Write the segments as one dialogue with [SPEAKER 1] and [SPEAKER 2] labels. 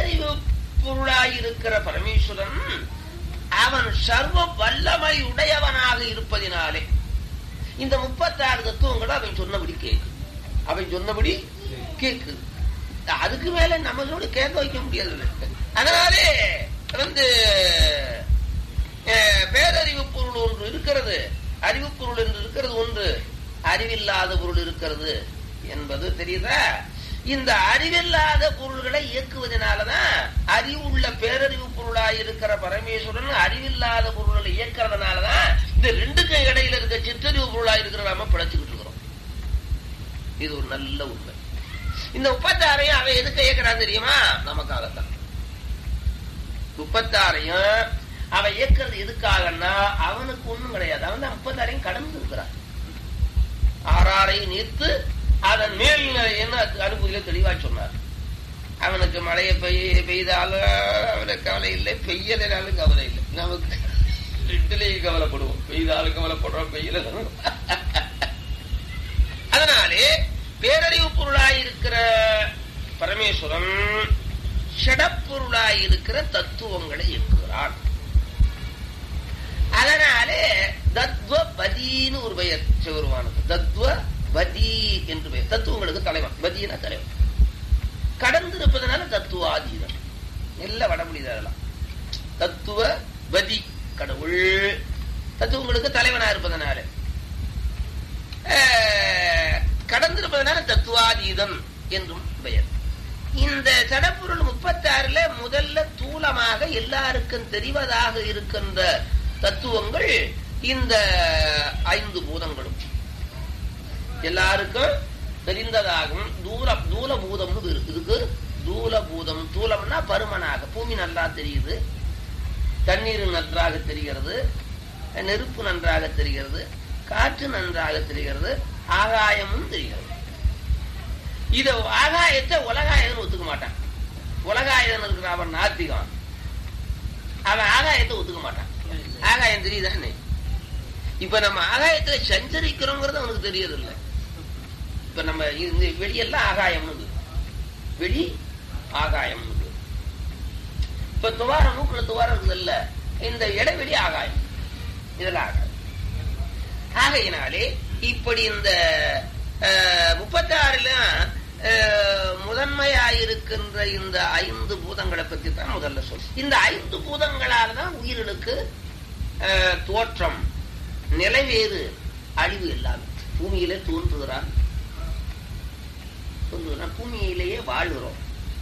[SPEAKER 1] பேரறிவு பொருளாயிருக்கிற பரமேஸ்வரன் அவன் சர்வ வல்லமை உடையவனாக இருப்பதினாலே இந்த முப்பத்தாறு தத்துவங்களும் அவன் சொன்னபடி கேக்கு அவன் சொன்னபடி கேக்கு அதுக்கு மேல நம்மளோட கேட்க வைக்க முடியாது அதனாலே வந்து அஹ், பேரறிவு பொருள் ஒன்று இருக்கிறது அறிவு பொருள் என்று இருக்கிறது ஒன்று அறிவில்லாத பொருள் இருக்கிறது என்பது தெரியுதா இந்த அறிவில்லாத பொருள்களை இயக்குவதனாலதான் அறிவுள்ள பேரறிவு பொருளாய் இருக்கிற பரமேஸ்வரன் அறிவில்லாத பொருள்களை இயக்கிறதுனாலதான் இந்த ரெண்டுக்கும் இடையில இருக்க சிற்றறிவு பொருளாய் இருக்கிற நாம பிழைச்சுக்கிட்டு இருக்கிறோம் இது ஒரு நல்ல உண்மை இந்த முப்பத்தாறையும் அவன் எதுக்கு இயக்குறான் தெரியுமா நமக்காகத்தான் முப்பத்தாறையும் அவன் இயக்குறது எதுக்காகன்னா அவனுக்கு ஒண்ணும் கிடையாது அவன் தான் முப்பத்தாறையும் கடந்து இருக்கிறான் ஆறாரையும் நீர்த்து அதன் மேல் என்ன அனுபவியில தெளிவா சொன்னார் அவனுக்கு மழையை பெய்ய பெய்தாலும் அவனுக்கு கவலை இல்லை பெய்யலைனாலும் கவலை இல்லை நமக்கு ரெண்டுலேயும் கவலைப்படுவோம் பெய்தாலும் கவலைப்படுறோம் பெய்யல அதனாலே பேரறிவு பொருளாயிருக்கிற பரமேஸ்வரன் ஷடப்பொருளாயிருக்கிற தத்துவங்களை இயக்குகிறான் அதனாலே தத்வ பதின்னு ஒரு பெயர் சிவருமானுக்கு தத்வ பதி என்று பெயர் தத்துவங்களுக்கு தலைவன் பதினா தலைவன் கடந்து இருப்பதனால தத்துவாதீதம் எல்லாம் வடமொழி அதெல்லாம் தத்துவ பதி கடவுள் தத்துவங்களுக்கு தலைவனா இருப்பதனால அஹ், கடந்திருப்பதனால தத்துவாதீதம் என்றும் பெயர் இந்த சடப்பொருள் முப்பத்தாறுல முதல்ல தூலமாக எல்லாருக்கும் தெரிவதாக இருக்கின்ற தத்துவங்கள் இந்த ஐந்து பூதங்களும் எல்லாருக்கும் தெரிந்ததாகவும் தூர தூல பூதம்னு இருக்கு இதுக்கு தூல பூதம் தூலம்னா பருமனாக பூமி நல்லா தெரியுது தண்ணீர் நன்றாக தெரிகிறது நெருப்பு நன்றாக தெரிகிறது காற்று நன்றாக தெரிகிறது ஆகாயமும் தெரிகிறது இத ஆகாயத்தை உலகாயதன் ஒத்துக்க மாட்டான் உலகாயதன் இருக்கிற அவன் நாத்திகம் அவன் ஆகாயத்தை ஒத்துக்க மாட்டான் ஆகாயம் தெரியுதானே இப்ப நம்ம ஆகாயத்துல சஞ்சரிக்கிறோங்கிறது அவனுக்கு தெரியறதில்ல இப்ப நம்ம இந்த வெளியெல்லாம் ஆகாயம்னு வெளி ஆகாயம் இப்ப துவாரம் மூக்குல துவாரம் இருக்குது இல்ல இந்த இடைவெளி ஆகாயம் இதெல்லாம் ஆகாயம் ஆகையினாலே இப்படி இந்த முப்பத்தி முதன்மையாயிருக்கின்ற இந்த ஐந்து பூதங்களை பத்தி தான் முதல்ல சொல் இந்த ஐந்து பூதங்களால் தான் உயிர்களுக்கு அஹ், தோற்றம் நிலைவேறு அழிவு இல்லாது பூமியிலே தோன்றுகிறான் தோன்றுகிறான் பூமியிலேயே வாழ்கிறோம்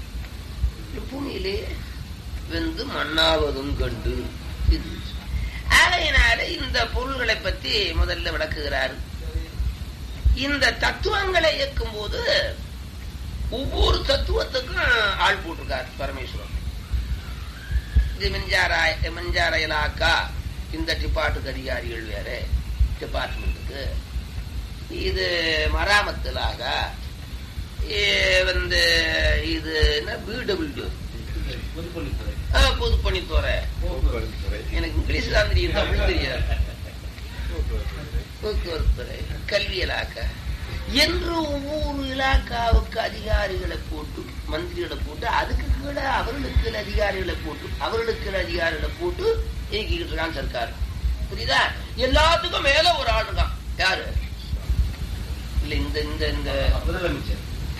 [SPEAKER 1] பூமியிலேயே வெந்து மண்ணாவதும் கண்டு இது ஆகையினால இந்த பொருள்களை பத்தி முதல்ல விளக்குகிறார் இந்த தத்துவங்களை இயக்கும் போது ஒவ்வொரு தத்துவத்துக்கும் ஆள் போட்டிருக்கார் பரமேஸ்வரன் இது மின்சார மின்சார இலாக்கா இந்த டிபார்ட்டுக்கு அதிகாரிகள் வேற டிபார்ட்மெண்ட்டுக்கு இது மராமத்துலாக வந்து இது என்ன பிடபிள்யூ பொதுப்பணித்துறை எனக்கு இங்கிலீஷ் தான் தெரியும் தமிழ் தெரியாது போக்குவரத்து துறை கல்வி இலாக்கா என்று ஒவ்வொரு இலாக்காவுக்கு அதிகாரிகளை போட்டு மந்திரிகளை போட்டு அதுக்கு கீழே அவர்களுக்கு கீழே அதிகாரிகளை போட்டு அவர்களுக்கு கீழே அதிகாரிகளை போட்டு இயக்கிக்கிட்டு இருக்கான் சர்க்கார் புரியுதா எல்லாத்துக்கும் மேல ஒரு ஆள் இருக்கான் யாரு இல்ல இந்த இந்த இந்த
[SPEAKER 2] முதலமைச்சர்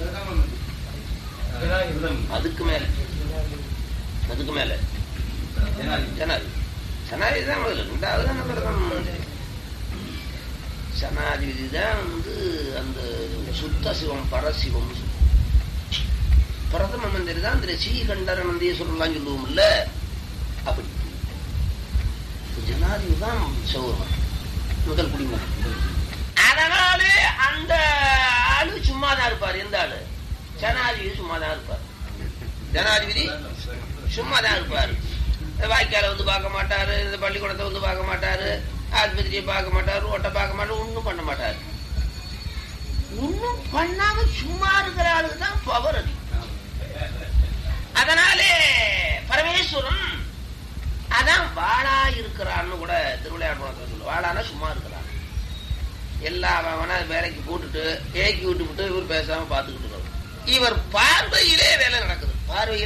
[SPEAKER 1] அதுக்கு மேல அதுக்கு மேல
[SPEAKER 2] ஜனாதிபதி
[SPEAKER 1] ஜனாதிபதி ஜனாதிபதி தான் முதல்ல ரெண்டாவது தான் பிரதம மந்திரி ஜனாதிபதி தான் வந்து அந்த சுத்த சிவம் பரசிவம் பிரதம மந்திரி தான் இந்த ஸ்ரீகண்டர நந்தீஸ்வரர்லாம் சொல்லுவோம்ல அப்படி ஜனாதிபதி தான் சிவருமான் முதல் குடிமகன் அதனாலே அந்த ஆளு சும்மா தான் இருப்பார் எந்த ஆளு ஜனாதிபதி சும்மா தான் இருப்பார் ஜனாதிபதி சும்மா தான் இருப்பாரு வாய்க்கால வந்து பார்க்க மாட்டாரு இந்த பள்ளிக்கூடத்தை வந்து பார்க்க மாட்டாரு ஆஸ்பத்திரியை பார்க்க மாட்டாரு ரோட்டை பார்க்க மாட்டாரு ஒன்றும் பண்ண மாட்டாரு ஒன்றும் பண்ணாம சும்மா இருக்கிற ஆளுக்கு தான் பவர் அதிகம் அதனாலே பரமேஸ்வரன் அதான் வாழா இருக்கிறான்னு கூட திருவிளையாடு படத்துல சொல்லு வாழானா சும்மா இருக்கிறான் எல்லா அவனா வேலைக்கு போட்டுட்டு ஏக்கி விட்டு விட்டு இவர் பேசாம பார்த்துக்கிட்டு இருக்காரு இவர் பார்வையிலே வேலை நடக்குது பார்வையில்